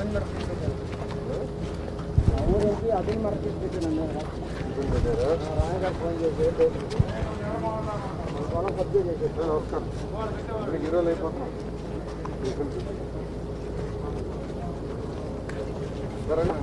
ఊరికి అతను మార్కెట్ పెట్టాను రాయగారు ఫోన్ చేసి పొలం కబ్జా చేసేది నమస్కారం ఇక్కడికి హీరోలు అయిపోతున్నాం సరేనా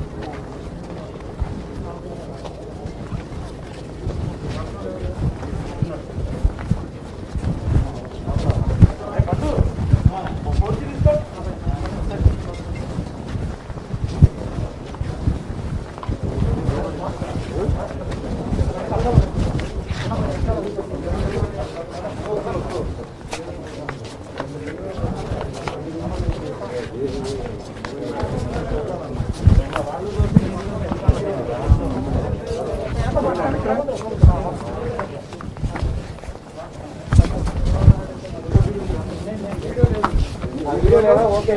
ఓకే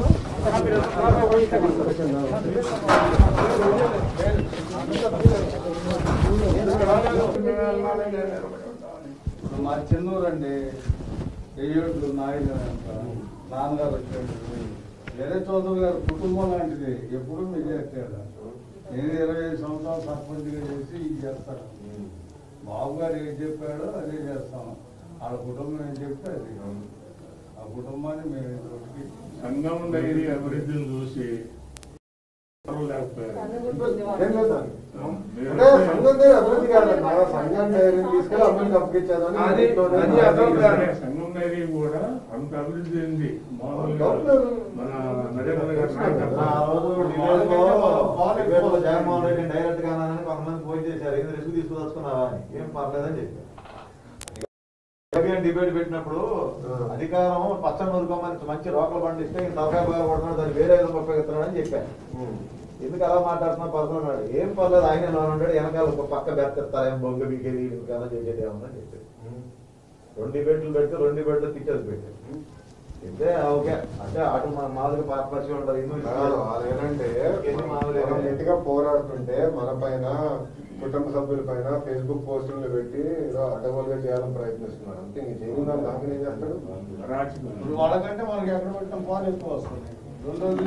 ఇప్పుడు మా చెన్నూరు అండి ఏడు నాయుడు నాన్నగారు వచ్చాడు వేరే చౌదరి గారు కుటుంబం లాంటిది ఎప్పుడు మీరే తేడా నేను ఇరవై ఐదు సంవత్సరాలు సర్పంచ్గా చేసి ఇది చేస్తాను బాబు గారు ఏం చెప్పాడో అదే చేస్తాం వాళ్ళ కుటుంబం ఏం చెప్తే అది ఆ కుటుంబాన్ని మేము ఇంతవరకు సంఘం డైరీ అభివృద్ధిని చూసి లేకపోయారు ఏం లేదా? అంటే సంఘం దగ్గర అభివృద్ధి కాదండి మన సంఘం దగ్గర తీసుకెళ్ళి అభివృద్ధి అప్పగించాలని అది- అది అర్థం కాదు. సంఘం డైరీ కూడా అంత అభివృద్ధి ఉంది మామూలుగా అవును. మన నరేంద్ర గారి ఆ నాయకత్వం రోజు డిబేట్లో డిబేట్లో జగన్మోహన్ రెడ్డి డైరెక్ట్ గా అన్నానని కొంతమంది ఫోన్ చేశారు ఏం రిస్క్ తీసుకుదలుచుకున్నావా అని ఏం పర్లేదని చెప్పారు ఏబిఎన్ డిబేట్ పెట్టినప్పుడు అధికారం పచ్చని నూరుకోమని మంచి రోకలు పండిస్తే ఇంత తలకాయ బాగా పడుతున్నాడు దాన్ని వేరే విధంగా ఉపయోగిస్తున్నాడు అని చెప్పాను ఎందుకు అలా మాట్లాడుతున్నా పర్సనల్ అన్నాడు ఏం పర్లేదు ఆయన ఎలా ఉంటాడు వెనకాల ఒక పక్క బెత్తెత్తారు ఏం బొంగ బీకేది ఇంకేదో చేసేది ఏమన్నా చెప్పారు రెండు డిబేట్లు పెడితే రెండు డిబేట్లు పిక్చర్స్ పెట్టారు చెప్తే ఓకే అంటే అటు మా మామూలుగా పా- పరిచయం ఉంటారు ఇన్నో కాదు, వాళ్ళు ఏంటంటే ఎన్ని మామూలు మనం గట్టిగా పోరాడుతుంటే మన పైన కుటుంబ సభ్యుల పైన ఫేస్బుక్ పోస్టులు పెట్టి ఏదో అడ్డగోలుగా చేయాలని ప్రయత్నిస్తున్నారు అంతే ఇంక చేయని దాన్ని దాకా ఏం చేస్తాడు అరాచకం ఇప్పుడు వాళ్ళకంటే మనకి ఎక్కడ పెట్టిన పాలు ఎక్కువ వస్తుంది రెండోది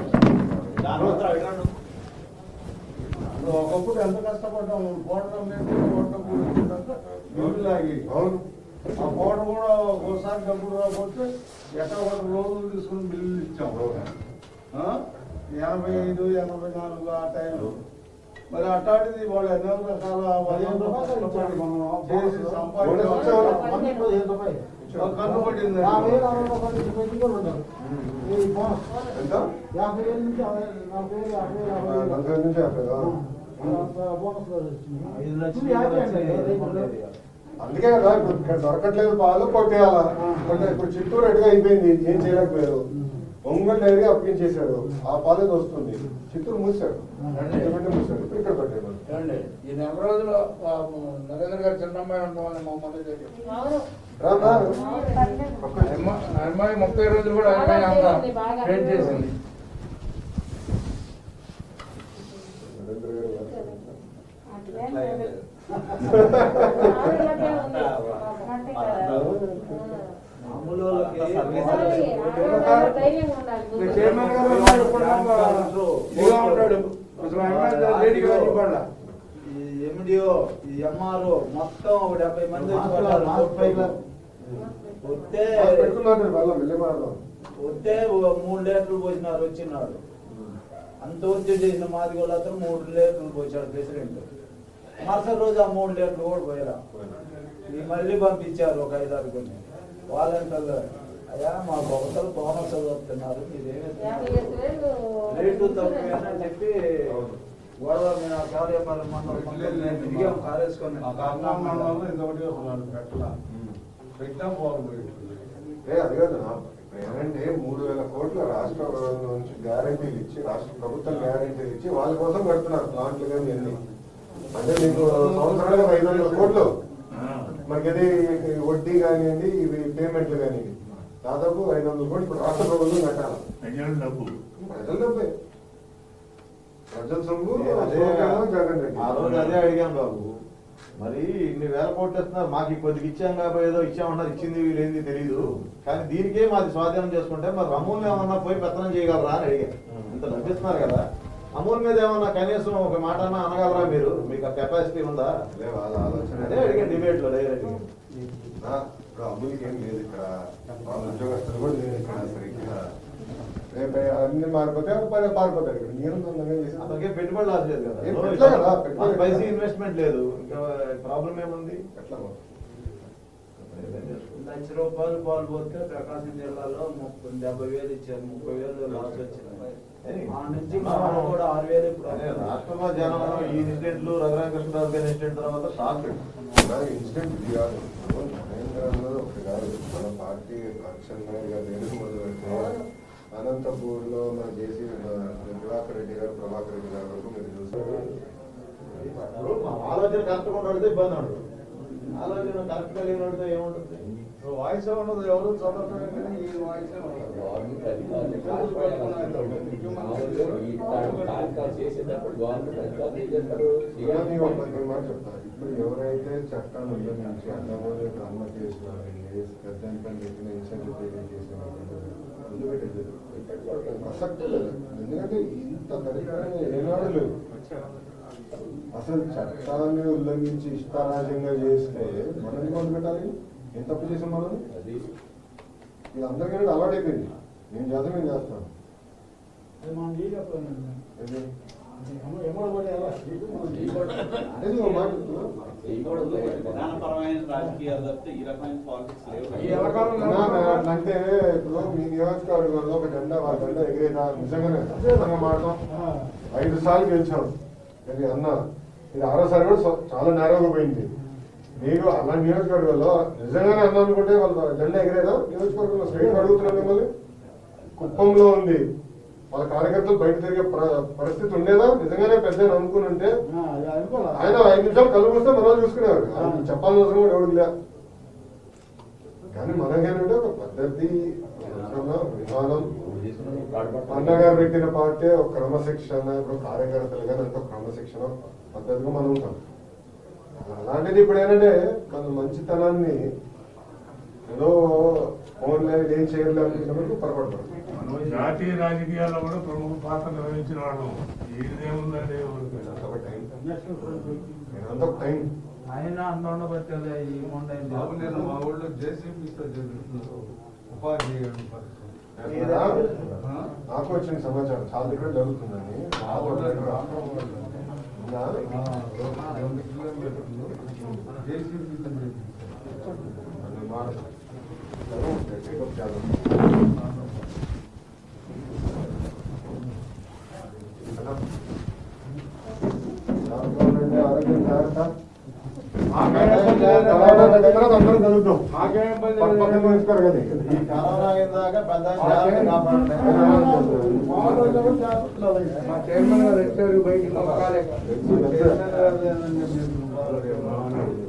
ఇప్పుడు ఒకప్పుడు ఎంత కష్టపడ్డాము పోవడం లేదు పోవడం బిల్లు లాగి అవును ఆ పోవడం కూడా ఒకసారి డబ్బులు రాకపోతే ఎక్కడ ఒక రోజులు తీసుకుని బిల్లులు ఇచ్చాం ఆ? ఎనభై ఐదు ఎనభై నాలుగు ఆ టైంలో మరి అట్లాంటిది వాళ్ళు ఎన్నో రకాల పదిహేను రూపాయలు ఇచ్చాడు మనం చేసి బోనస్ సంపాదించాం వచ్చేవాళ్ళు. కన్ను పడింది యాభై వేలు అరవై రూపాయలు నుంచి పెట్టి కూడా ఉంటారు ఈ బోనస్ ఎంత యాభై వేల నుంచి అరవై నలభై వేలు యాభై వేలు ఆ, అరవై వేలు నలభై నుంచి యాభై ఆ. అంత బోనస్ కూడా వచ్చింది. ఐదు లక్షలు ఇది హ్యాపీ అండి రైతులు. అందుకే కదా ఇప్పుడు ఇక్కడ దొరకట్లేదు పాలు కొట్టేయాలా అంటే ఇప్పుడు చిత్తూరు ఎటుగా అయిపోయింది ఏం చేయలేకపోయారు ఒంగోలు డైరీ అప్పగించేశారు ఆ పాలే వస్తుంది చిత్తూరు మూసాడు ఎందుకంటే మూసాడు ఇప్పుడు ఇక్కడ పెట్టాడు ఏమండి ఈ నెల రోజులు ఆ, నరేంద్ర గారు చిన్నమ్మాయి ఉంటామని మా మమ్మీ దగ్గర రా, రా. ఆ అమ్మాయి ముప్పై రోజులు కూడా అమ్మాయి అంతా ట్రైన్ చేసింది నరేంద్ర గారు వారు. మామూలు వాళ్ళకి మీ చైర్మన్ గారు ఉన్నాడు, ఇప్పుడు మాకు ఇదిగా ఉంటాడు అసలు ఆ అమ్మాయి లేడీగా చెప్పాలా ఈ ఎండిఓ ఈ ఎంఆర్ఓ మొత్తం ఒక డెబ్బై మంది వచ్చి పడ్డారు. వస్తే ఆ, పెట్టుకున్నాడు వాళ్ళ వెళ్ళి మారదాం వస్తే ఓ మూడు లీటర్లు పోసినారు వచ్చినాడు అంత ఒత్తిడి చేసిన మాది కూడా అతను మూడు లీటర్లు పోసాడు ప్రెసిడెంట్ మరుసటి రోజు ఆ మూడు లీటర్లు కూడా పోయారా ఈ మళ్ళీ పంపించారు ఒక ఐదారు కొన్ని వాళ్ళంటారు అయ్యా మా భక్తులు బోనస్ చదువుతున్నారు మీరేమి రేటు తక్కువేనని చెప్పి గొడవ మీద కార్యపాలన మండలం మొత్తం మేము తిరిగాం కారేసుకొని ఆ కారణం మండలంలో ఇంకొకటి ఒకటి పెట్టలా పెట్టినా బాగుంటుంది ఏ అది కాదు నా ఏంటంటే మూడు వేల కోట్ల రాష్ట్ర నుంచి గ్యారంటీలు ఇచ్చి రాష్ట్ర ప్రభుత్వం గ్యారంటీలు ఇచ్చి వాళ్ళ కోసం కడుతున్నారు ప్లాంట్లు కానీ అన్ని అంటే మీకు సంవత్సరానికి ఐదు వందల కోట్లు మనకి అది వడ్డీ కానివ్వండి ఇవి పేమెంట్లు కానివ్వండి దాదాపు ఐదు వందల కోట్లు ఇప్పుడు రాష్ట్ర ప్రభుత్వం కట్టాలి ప్రజల డబ్బు ప్రజల డబ్బే ప్రజల సొమ్ము నేను అదే సోమేమో జగన్ రెడ్డి ఆ రోజు అదే అడిగాను బాబు మరి ఇన్ని వేల కోట్లు ఇస్తున్నారు మాకు ఈ కొద్దిగా ఇచ్చాం కాబట్టి ఏదో ఇచ్చామన్నారు ఇచ్చింది లేనిది తెలియదు కానీ దీనికే మాది స్వాధీనం చేసుకుంటే మరి అమూల్ ఏమన్నా పోయి పెత్తనం చేయగలరా అని అడిగారు ఇంత లభిస్తున్నారు కదా అమూల్ మీద ఏమన్నా కనీసం ఒక మాట అన్నా అనగలరా మీరు మీకు ఆ కెపాసిటీ ఉందా అదే వాళ్ళ ఆలోచన అదే అడిగాను డిబేట్ లో డైరెక్ట్ ఆ, ఇప్పుడు అమ్ములకి ఏం లేదు ఇక్కడ వాళ్ళ ఉద్యోగస్తులు కూడా లేదు ఇక్కడ సరిగ్గా రేపు అన్ని మారిపోతే పని పారిపోతారు ఇక్కడ నేను తొందరగా చేసి అతనికి పెట్టుబడి లాస్ లేదు కదా ఏం పెట్టలే కదా, పెట్టుబడి మాకు పైసీ ఇన్వెస్ట్మెంట్ లేదు ఇంకా ప్రాబ్లం ఏముంది ఎట్లా లక్ష రూపాయలు పాలు పోతే ప్రకాశం జిల్లాలో ముప్పై డెబ్బై వేలు ఇచ్చారు ముప్పై వేలు లాస్ వచ్చింది ఆ నుంచి మనం కూడా ఆరు వేలు ఇప్పుడు అదే రాష్ట్రంలో జనం ఈ ఇన్సిడెంట్లు రఘురామకృష్ణరావు గారి ఇన్సిడెంట్ తర్వాత షాక్ ఇన్సిడెంట్ ఇది కాదు నరేంద్ర అన్నది ఒకటి కాదు మన పార్టీ అక్షన్ నాయుడు గారు నేను మొదలు పెడితే అనంతపూర్ లో మన జేసీ దివాకర్ రెడ్డి గారు ప్రభాకర్ రెడ్డి గారు వరకు మీరు చూస్తారు ఇప్పుడు మా ఆలోచన కరెక్ట్గా ఉండడితే ఇబ్బంది ఉండదు ఆలోచన కరెక్ట్గా లేనివాడితే ఏముంటుంది వాయిస్ ఉండదు ఎవరు చదవట్లేదు ఈ వాయిస్ గవర్నమెంట్ అధికారులు మామూలుగా ఈ కార్యక్రమాలు చేసేటప్పుడు గవర్నమెంట్ అధికారులు ఏం చేస్తారు ఇలా నేను ఒక పది మాట చెప్తాను ఇప్పుడు ఎవరైతే చట్టాన్ని ఉల్లంఘించి అన్నమూలి బ్రహ్మ కేసులు అవన్నీ పెద్ద పని చెప్పిన ఇన్సెంటివ్ పేమెంట్ చేసిన ముందు పెట్టేది ప్రసక్తి లేదు ఎందుకంటే ఇంత దరిద్రంగా ఏనాడు లేదు అసలు చట్టాన్ని ఉల్లంఘించి ఇష్టారాజ్యంగా చేస్తే మనం ఎందుకు పెట్టాలి ఏం తప్పు చేసాం మనం అది ఇది అందరికీ అలవాటైపోయింది నేను చేస్తాను నేను చేస్తాను అది మనం చేయకపోయినా ఏంటి? ఎమ్మడి పడి ఎలా అదే నువ్వు ఒక మాట చెప్తున్నా చేయకూడదు విధానపరమైన రాజకీయాలు తప్పితే ఈ రకమైన పాలిటిక్స్ ఈ లేవు ఎలకాలంలో అన్నా, నా- అంటే ఇప్పుడు మీ నియోజకవర్గంలో ఒక జెండా వాళ్ళ జెండా ఎగిరేదా నిజంగానే నిజంగా మాడతాం ఐదు సార్లు గెలిచాం ఇది అన్న ఇది ఆరోసారి కూడా సో- చాలా నేరోగా పోయింది మీకు అలా నియోజకవర్గంలో నిజంగానే అన్న అనుకుంటే వాళ్ళ జెండా ఎగిరేదా నియోజకవర్గంలో స్ట్రైట్ అడుగుతున్నాం మిమ్మల్ని కుప్పంలో ఉంది వాళ్ళ కార్యకర్తలు బయట తిరిగే ప్ర- పరిస్థితి ఉండేదా నిజంగానే పెద్ద అనుకుని ఉంటే అనుకోవాలి ఆయన ఐదు నిమిషాలు కళ్ళు మూస్తే మనం చూసుకునేవారు ఆయన చెప్పాల్సిన అవసరం కూడా ఎవరికి లే కానీ మనకేంటంటే ఒక పద్ధతి ఒక విధానం అన్న గారు పెట్టిన పార్టీ ఒక క్రమశిక్షణ ఇప్పుడు కార్యకర్తలు కానీ అంత క్రమశిక్షణ పద్ధతిగా మనం ఉంటాం అలాంటిది ఇప్పుడు ఏంటంటే మన మంచితనాన్ని ఏదో ఫోన్లే ఏం చేయలేదు అనుకున్నప్పుడు పొరపడతాం జాతీయ రాజకీయాల్లో కూడా ప్రముఖ పాత్ర నిర్వహించిన వాళ్ళు ఏదేముందండి ఎవరికి ఒక టైం నేనంతా ఒక టైం ఆయన అంత ఉండబట్టే ఈ బాబు నేను మా ఊళ్ళో జేసీబీతో జరుగుతున్నారు ఉపాధి పరిస్థితి నాకు వచ్చిన సమాచారం చాలా దగ్గర జరుగుతుందని మా ఊళ్ళో రామరావు ఊళ్ళో. ఉందా? ఆ, రెండు కిలోమీటర్లు జేసీబీతో అది మాట. సరే, టేకప్ చేద్దాం. కదా? జాగ్రత్తగా ఉండండి, ఆరోగ్యం జాగ్రత్త. కరోనా తగ్గిన తర్వాత అందరూ కలుద్దాం. పక్క పక్కన ఉంచుకోరు కదా ఇక. ఈ కరోనా అయిందాక పెద్ద జాగ్రత్త కాపాడండి మా చైర్మన్ గారు వచ్చారు బయటికి తెలుసు, తెలుసు. మీరు